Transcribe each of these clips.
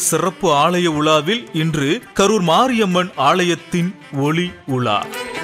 சிறப்பு ஆலய உலாவில் இன்று கரூர் மாரியம்மன் ஆலயத்தின் ஒளி உலா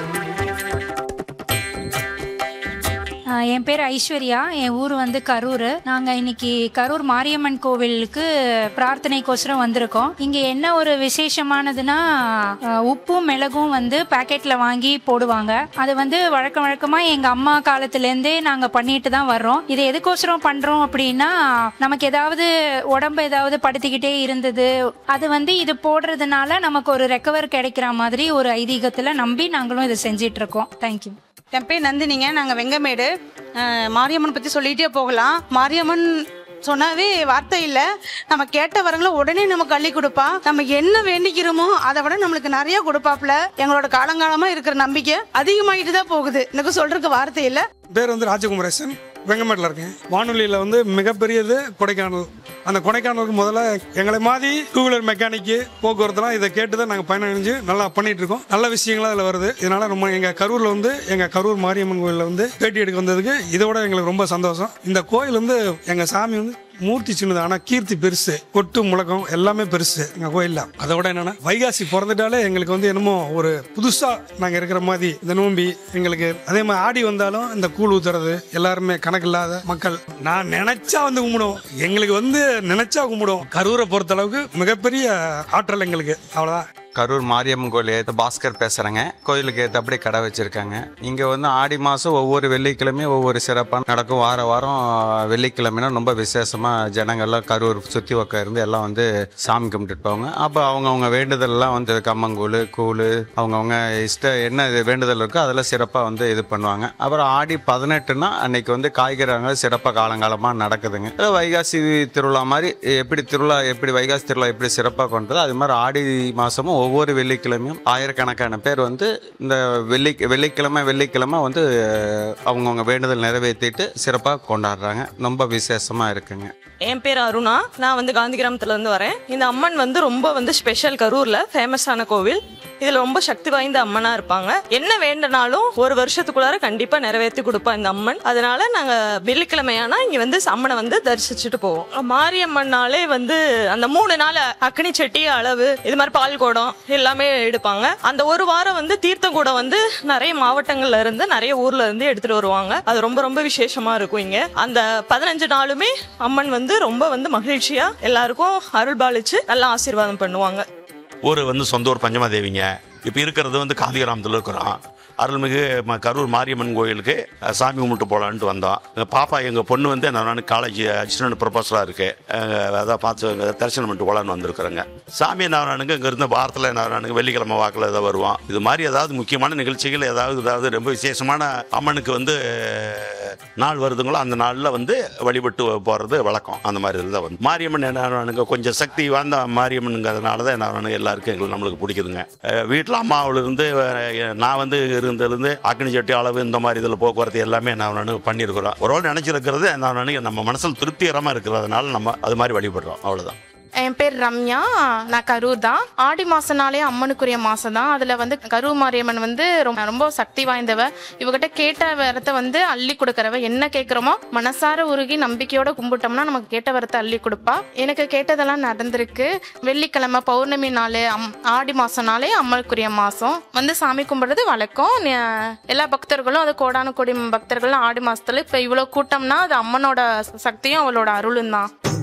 ஆஹ் என் பேர் ஐஸ்வர்யா என் ஊர் வந்து கரூர் நாங்கள் இன்னைக்கு கரூர் மாரியம்மன் கோவிலுக்கு பிரார்த்தனைக்கோசரம் வந்திருக்கோம் இங்கே என்ன ஒரு விசேஷமானதுன்னா ஆஹ் உப்பும் மிளகும் வந்து பாக்கெட்டில் வாங்கி போடுவாங்க அது வந்து வழக்கம் வழக்கமாக எங்கள் அம்மா காலத்துலேருந்தே நாங்கள் பண்ணிட்டு தான் வர்றோம் இது எதுக்கோசரம் பண்ணுறோம் அப்படின்னா நமக்கு ஏதாவது உடம்பு ஏதாவது படுத்திக்கிட்டே இருந்தது அது வந்து இது போடுறதுனால நமக்கு ஒரு ரெக்கவர் கிடைக்கிற மாதிரி ஒரு ஐதீகத்தில் நம்பி நாங்களும் இதை செஞ்சிட்டு இருக்கோம் தேங்க்யூ என் பேர் நந்தினிங்க நாங்கள் வெங்கமேடு அஹ், மாரியம்மன் பற்றி சொல்லிகிட்டே போகலாம் மாரியம்மன் சொன்னாவே வார்த்தை இல்லை நம்ம கேட்ட வரங்களை உடனே நமக்கு அள்ளி கொடுப்பா நம்ம என்ன வேண்டிக்கிறோமோ அதை விட நம்மளுக்கு நிறைய கொடுப்பாப்புல எங்களோட காலங்காலமாக இருக்கிற நம்பிக்கை அதிகமாகிட்டு தான் போகுது எனக்கு சொல்றதுக்கு வார்த்தை இல்லை பேர் வந்து ராஜகுமரேசன் வெங்கமேட்டில் இருக்கேன் வானொலியில் வந்து மிகப்பெரியது கொடைக்கானல் அந்த கொடைக்கானலுக்கு முதல்ல எங்களை மாதிரி டூ வீலர் மெக்கானிக்கு போக்குவரத்துலாம் இதை கேட்டு தான் நாங்கள் பயனடைஞ்சு நல்லா பண்ணிட்டு இருக்கோம் நல்ல விஷயங்களாம் அதில் வருது இதனால ரொம்ப எங்கள் கரூரில் வந்து எங்கள் கரூர் மாரியம்மன் கோயிலில் வந்து பேட்டி எடுக்க வந்ததுக்கு இதோட எங்களுக்கு ரொம்ப சந்தோஷம் இந்த கோயில் வந்து எங்கள் சாமி வந்து மூர்த்தி சின்னது ஆனால் கீர்த்தி பெருசு கொட்டு முழக்கம் எல்லாமே பெருசு எங்கள் கோயிலில் அதை விட என்னன்னா வைகாசி பிறந்துட்டாலே எங்களுக்கு வந்து என்னமோ ஒரு புதுசாக நாங்கள் இருக்கிற மாதிரி இந்த நோம்பி எங்களுக்கு அதே மாதிரி ஆடி வந்தாலும் இந்த கூழ் ஊத்துறது எல்லாருமே கணக்கு இல்லாத மக்கள் நான் நினைச்சா வந்து கும்பிடுவோம் எங்களுக்கு வந்து நினைச்சா கும்பிடுவோம் கரூரை பொறுத்த அளவுக்கு மிகப்பெரிய ஆற்றல் எங்களுக்கு அவ்வளோதான் கரூர் மாரியம்மன் கோயில் ஏற்ற பாஸ்கர் பேசுகிறேங்க கோயிலுக்கு ஏற்றபடி கடை வச்சுருக்காங்க இங்கே வந்து ஆடி மாதம் ஒவ்வொரு வெள்ளிக்கிழமையும் ஒவ்வொரு சிறப்பாக நடக்கும் வார வாரம் வெள்ளிக்கிழமைனா ரொம்ப விசேஷமாக ஜனங்கள்லாம் கரூர் சுற்றி பக்கம் இருந்து எல்லாம் வந்து சாமி கும்பிட்டுட்டு போவாங்க அப்போ அவங்கவுங்க வேண்டுதல்லாம் வந்து கம்மங்கூழ் கூழ் அவங்கவுங்க இஷ்ட என்ன இது வேண்டுதல் இருக்கோ அதெல்லாம் சிறப்பாக வந்து இது பண்ணுவாங்க அப்புறம் ஆடி பதினெட்டுனா அன்னைக்கு வந்து காய்கறிகள் சிறப்பாக காலங்காலமாக நடக்குதுங்க அது வைகாசி திருவிழா மாதிரி எப்படி திருவிழா எப்படி வைகாசி திருவிழா எப்படி சிறப்பாக கொண்டதோ அது மாதிரி ஆடி மாதமும் ஒவ்வொரு வெள்ளிக்கிழமையும் ஆயிரக்கணக்கான பேர் வந்து இந்த வெள்ளி வெள்ளிக்கிழமை வெள்ளிக்கிழமை வந்து அவங்கவுங்க வேண்டுதல் நிறைவேற்றிட்டு சிறப்பாக கொண்டாடுறாங்க ரொம்ப விசேஷமாக இருக்குங்க என் பேர் அருணா நான் வந்து காந்தி கிராமத்துல இருந்து வரேன் இந்த அம்மன் வந்து ரொம்ப வந்து ஸ்பெஷல் கரூர்ல ஃபேமஸான கோவில் இதுல ரொம்ப சக்தி வாய்ந்த அம்மனா இருப்பாங்க என்ன வேண்டுனாலும் ஒரு வருஷத்துக்குள்ளார கண்டிப்பா நிறைவேற்றி கொடுப்பா இந்த அம்மன் அதனால நாங்க வெள்ளிக்கிழமையானா இங்க வந்து அம்மனை வந்து தரிசிச்சுட்டு போவோம் மாரியம்மன்னாலே வந்து அந்த மூணு நாள் அக்னி சட்டி அளவு இது மாதிரி பால் குடம் எல்லாமே எடுப்பாங்க அந்த ஒரு வாரம் வந்து தீர்த்தம் கூட வந்து நிறைய மாவட்டங்கள்ல இருந்து நிறைய ஊர்ல இருந்து எடுத்துட்டு வருவாங்க அது ரொம்ப ரொம்ப விசேஷமா இருக்கும் இங்க அந்த பதினஞ்சு நாளுமே அம்மன் வந்து ரொம்ப வந்து மகிழ்ச்சியா எல்லாருக்கும் அருள் பாலிச்சு நல்லா ஆசீர்வாதம் பண்ணுவாங்க ஊர் வந்து சொந்த ஊர் பஞ்சமாதேவிங்க இப்போ இருக்கிறது வந்து காந்தி கிராமத்தில் இருக்கிறோம் அருள்மிகு ம- கரூர் மாரியம்மன் கோயிலுக்கு அஹ், சாமி கும்பிட்டு போகலான்ட்டு வந்தோம் எங்கள் பாப்பா எங்கள் பொண்ணு வந்து நான் காலேஜ் அசிஸ்டன்ட் ப்ரொஃபஸராக இருக்கு அஹ், அதான் பார்த்து இங்க தரிசனம் பண்ணிட்டு போகலான்னு வந்திருக்கிறேங்க சாமி நாராயணுங்க இங்கே இருந்த வாரத்தில் நாராயணுங்க வெள்ளிக்கிழமை வாக்கில் ஏதாவது வருவோம் இது மாதிரி ஏதாவது முக்கியமான நிகழ்ச்சிகள் ஏதாவது ஏதாவது ரொம்ப விசேஷமான அம்மனுக்கு வந்து அஹ், நாள் வருதுங்களோ அந்த நாளில் வந்து வழிபட்டு போகிறது வழக்கம் அந்த மாதிரி இருந்தால் வந்து மாரியம்மன் என்ன கொஞ்சம் சக்தி வாய்ந்த மாரியம்மனுங்கிறதுனால தான் என்ன எல்லாருக்கும் எங்களுக்கு நம்மளுக்கு பிடிக்குதுங்க வீட்டில் அம்மாவிலிருந்து அஹ், நான் வந்து இருந்ததுலேருந்து அக்னி சட்டி அளவு இந்த மாதிரி இதில் போக்குவரத்து எல்லாமே என்ன பண்ணியிருக்கிறோம் ஒரு வேளை நினச்சிருக்கிறது என்ன நம்ம மனசில் திருப்திகரமாக இருக்கிறதுனால நம்ம அது மாதிரி வழிபடுறோம் அவ்வளோதான் என் பேர் ரம்யா நான் கரூர் தான் ஆடி மாசம்னாலே அம்மனுக்குரிய மாசம் தான் அதில் வந்து கரூர் மாரியம்மன் வந்து ரொம்ப ரொம்ப சக்தி வாய்ந்தவ இவகிட்ட கேட்ட வரத்தை வந்து அள்ளி கொடுக்கறவ என்ன கேட்குறோமோ மனசார உருகி நம்பிக்கையோட கும்பிட்டோம்னா நமக்கு கேட்ட வரத்தை அள்ளி கொடுப்பா எனக்கு கேட்டதெல்லாம் நடந்திருக்கு வெள்ளிக்கிழமை பௌர்ணமி நாள் அம் ஆடி மாசம்னாலே அம்மனுக்குரிய மாசம் வந்து சாமி கும்பிடுறது வழக்கம் ந- எல்லா பக்தர்களும் அது கோடானு கோடி பக்தர்களும் ஆடி மாசத்துல இப்போ இவ்வளோ கூட்டம்னா அது அம்மனோட சக்தியும் அவளோட அருளும் தான்